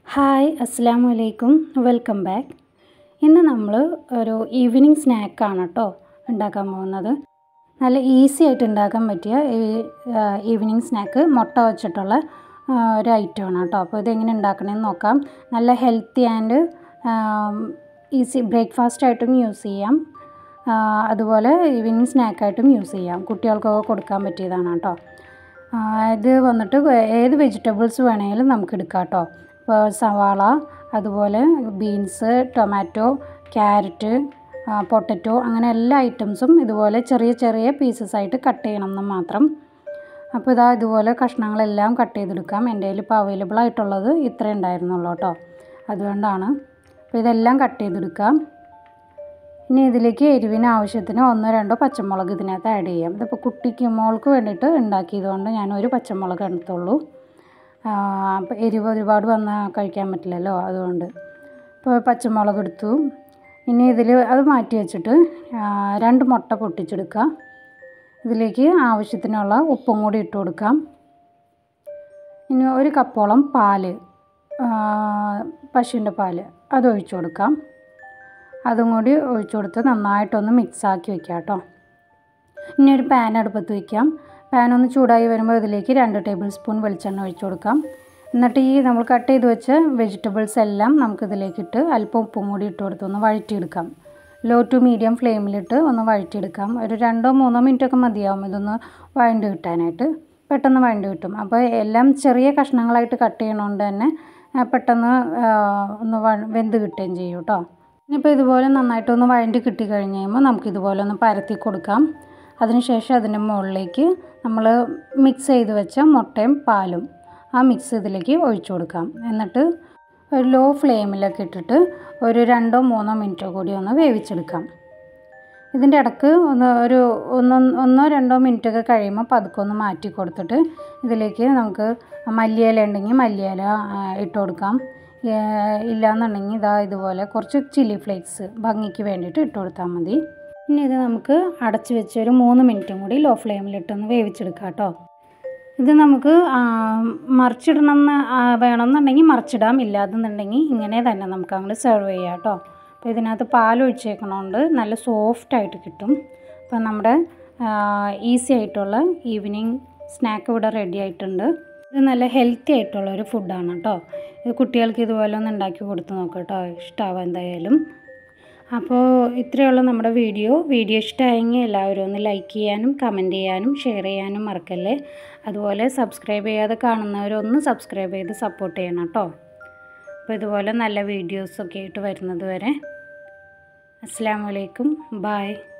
hi അസ്സാം വലൈക്കും welcome back ഇന്ന് നമ്മൾ ഒരു ഈവനിങ് സ്നാക്കാണ് കേട്ടോ ഉണ്ടാക്കാൻ പോകുന്നത് നല്ല ഈസി ആയിട്ട് ഉണ്ടാക്കാൻ പറ്റിയ ഈ ഈവനിങ് സ്നാക്ക് മുട്ട വെച്ചിട്ടുള്ള ആ, ഒരു ഐറ്റമാണ് കേട്ടോ അപ്പോൾ ഇതെങ്ങനെ ഉണ്ടാക്കണമെന്ന് നോക്കാം നല്ല ഹെൽത്തി ആൻഡ് ഈസി ബ്രേക്ക്ഫാസ്റ്റ് ആയിട്ടും യൂസ് ചെയ്യാം ആ, അതുപോലെ ഈവനിങ് സ്നാക്കായിട്ടും യൂസ് ചെയ്യാം കുട്ടികൾക്കൊക്കെ കൊടുക്കാൻ പറ്റിയതാണ് കേട്ടോ ആ, ഇത് വന്നിട്ട് ഏത് വെജിറ്റബിൾസ് വേണമെങ്കിലും നമുക്ക് എടുക്കാം കേട്ടോ ഇപ്പോൾ സവാള അതുപോലെ ബീൻസ് ടൊമാറ്റോ ക്യാരറ്റ് പൊട്ടറ്റോ അങ്ങനെ എല്ലാ ഐറ്റംസും ഇതുപോലെ ചെറിയ ചെറിയ പീസസ് ആയിട്ട് കട്ട് ചെയ്യണം എന്ന് മാത്രം അപ്പോൾ ഇതാ ഇതുപോലെ കഷ്ണങ്ങളെല്ലാം കട്ട് ചെയ്തെടുക്കാം എൻ്റെ കയ്യിൽ ഇപ്പോൾ അവൈലബിൾ ആയിട്ടുള്ളത് ഇത്രേ ഉണ്ടായിരുന്നുള്ളൂ കേട്ടോ അതുകൊണ്ടാണ് അപ്പോൾ ഇതെല്ലാം കട്ട് ചെയ്തെടുക്കാം ഇനി ഇതിലേക്ക് എരിവിന് ആവശ്യത്തിന് ഒന്നോ രണ്ടോ പച്ചമുളക് ഇതിനകത്ത് ആഡ് ചെയ്യാം ഇതിപ്പോൾ കുട്ടിക്ക് മോൾക്ക് വേണ്ടിയിട്ട് ഉണ്ടാക്കിയതുകൊണ്ട് ഞാൻ ഒരു പച്ചമുളക് എടുത്തുള്ളൂ അപ്പോൾ എരിവ് ഒരുപാട് വന്നാൽ കഴിക്കാൻ പറ്റില്ലല്ലോ അതുകൊണ്ട് ഇപ്പോൾ പച്ചമുളക് എടുത്തു ഇനി ഇതിൽ അത് മാറ്റി വെച്ചിട്ട് ആ, രണ്ട് മുട്ട പൊട്ടിച്ചെടുക്കുക ഇതിലേക്ക് ആവശ്യത്തിനുള്ള ഉപ്പും കൂടി ഇട്ട് കൊടുക്കാം ഇനി ഒരു കപ്പോളം പാല് ആ, പശുവിൻ്റെ പാല് അത് ഒഴിച്ചു കൊടുക്കാം അതും കൂടി ഒഴിച്ചു കൊടുത്ത് നന്നായിട്ടൊന്ന് മിക്സാക്കി വെക്കാം കേട്ടോ ഇനി ഒരു പാൻ അടുപ്പത്ത് വയ്ക്കാം പാൻ ഒന്ന് ചൂടായി വരുമ്പോൾ ഇതിലേക്ക് രണ്ട് ടേബിൾ സ്പൂൺ വെളിച്ചെണ്ണ ഒഴിച്ചു കൊടുക്കാം എന്നിട്ട് ഈ നമ്മൾ കട്ട് ചെയ്ത് വെച്ച വെജിറ്റബിൾസ് എല്ലാം നമുക്കിതിലേക്കിട്ട് അല്പം ഉപ്പും കൂടി ഇട്ട് കൊടുത്ത് ഒന്ന് വഴറ്റിയെടുക്കാം ലോ ടു മീഡിയം ഫ്ലെയിമിലിട്ട് ഒന്ന് വഴറ്റിയെടുക്കാം ഒരു രണ്ടോ മൂന്നോ മിനിറ്റൊക്കെ മതിയാവും ഇതൊന്ന് വഴണ്ട് കിട്ടാനായിട്ട് പെട്ടെന്ന് വഴണ്ട് കിട്ടും അപ്പോൾ എല്ലാം ചെറിയ കഷ്ണങ്ങളായിട്ട് കട്ട് ചെയ്യണോണ്ട് തന്നെ ആ, പെട്ടെന്ന് ആ, ഒന്ന് വ- വെന്ത് കിട്ടുകയും ചെയ്യും കേട്ടോ ഇനിയിപ്പോൾ ഇതുപോലെ നന്നായിട്ടൊന്ന് വഴണ്ടി കിട്ടി കഴിഞ്ഞ് കഴിയുമ്പോൾ നമുക്ക് ഇതുപോലെ ഒന്ന് പരത്തി കൊടുക്കാം അതിനുശേഷം അതിൻ്റെ മുകളിലേക്ക് നമ്മൾ മിക്സ് ചെയ്ത് വെച്ച മുട്ടയും പാലും ആ മിക്സ് ഇതിലേക്ക് ഒഴിച്ചു കൊടുക്കാം എന്നിട്ട് ഒരു ലോ ഫ്ലെയിമിലൊക്കെ ഇട്ടിട്ട് ഒരു രണ്ടോ മൂന്നോ മിനിറ്റോ കൂടി ഒന്ന് വേവിച്ചെടുക്കാം ഇതിൻ്റെ ഇടക്ക് ഒന്ന് ഒരു ഒന്നോ ഒന്നോ രണ്ടോ മിനിറ്റ് ഒക്കെ കഴിയുമ്പോൾ പതുക്കെ ഒന്ന് മാറ്റി കൊടുത്തിട്ട് ഇതിലേക്ക് നമുക്ക് മല്ലിയില ഉണ്ടെങ്കിൽ മല്ലിയില ആ, ഇട്ട് കൊടുക്കാം ഏ, ഇല്ലാന്നുണ്ടെങ്കിൽ ഇതാ ഇതുപോലെ കുറച്ച് ചില്ലി ഫ്ലേക്സ് ഭംഗിക്ക് വേണ്ടിയിട്ട് ഇട്ട് കൊടുത്താൽ മതി ഇനി ഇത് നമുക്ക് അടച്ച് വെച്ച് ഒരു മൂന്ന് മിനിറ്റും കൂടി ലോ ഫ്ലെയിമിലിട്ടൊന്ന് വേവിച്ചെടുക്കാം കേട്ടോ ഇത് നമുക്ക് ആ, മറിച്ചിടണം എന്ന് ആ, വേണമെന്നുണ്ടെങ്കിൽ മറിച്ചിടാം ഇല്ലാതെന്നുണ്ടെങ്കിൽ ഇങ്ങനെ തന്നെ നമുക്ക് അങ്ങോട്ട് സെർവ് ചെയ്യാം കേട്ടോ അപ്പോൾ ഇതിനകത്ത് പാൽ ഒഴിച്ചേക്കണോണ്ട് നല്ല സോഫ്റ്റായിട്ട് കിട്ടും അപ്പോൾ നമ്മുടെ ഈസി ആയിട്ടുള്ള ഈവനിങ് സ്നാക്ക് ഇവിടെ റെഡി ആയിട്ടുണ്ട് ഇത് നല്ല ഹെൽത്തി ആയിട്ടുള്ള ഒരു ഫുഡാണ് കേട്ടോ ഇത് കുട്ടികൾക്ക് ഇതുപോലെ ഒന്ന് ഉണ്ടാക്കി കൊടുത്ത് നോക്കാം കേട്ടോ ഇഷ്ടമാവും എന്തായാലും അപ്പോൾ ഇത്രയുള്ള നമ്മുടെ വീഡിയോ വീഡിയോ ഇഷ്ടമായെങ്കിൽ എല്ലാവരും ഒന്ന് ലൈക്ക് ചെയ്യാനും കമൻറ്റ് ചെയ്യാനും ഷെയർ ചെയ്യാനും മറക്കല്ലേ അതുപോലെ സബ്സ്ക്രൈബ് ചെയ്യാതെ കാണുന്നവരൊന്ന് സബ്സ്ക്രൈബ് ചെയ്ത് സപ്പോർട്ട് ചെയ്യണം കേട്ടോ അപ്പോൾ ഇതുപോലെ നല്ല വീഡിയോസൊക്കെ ആയിട്ട് വരുന്നത് വരെ അസ്സാം വലൈക്കും ബായ്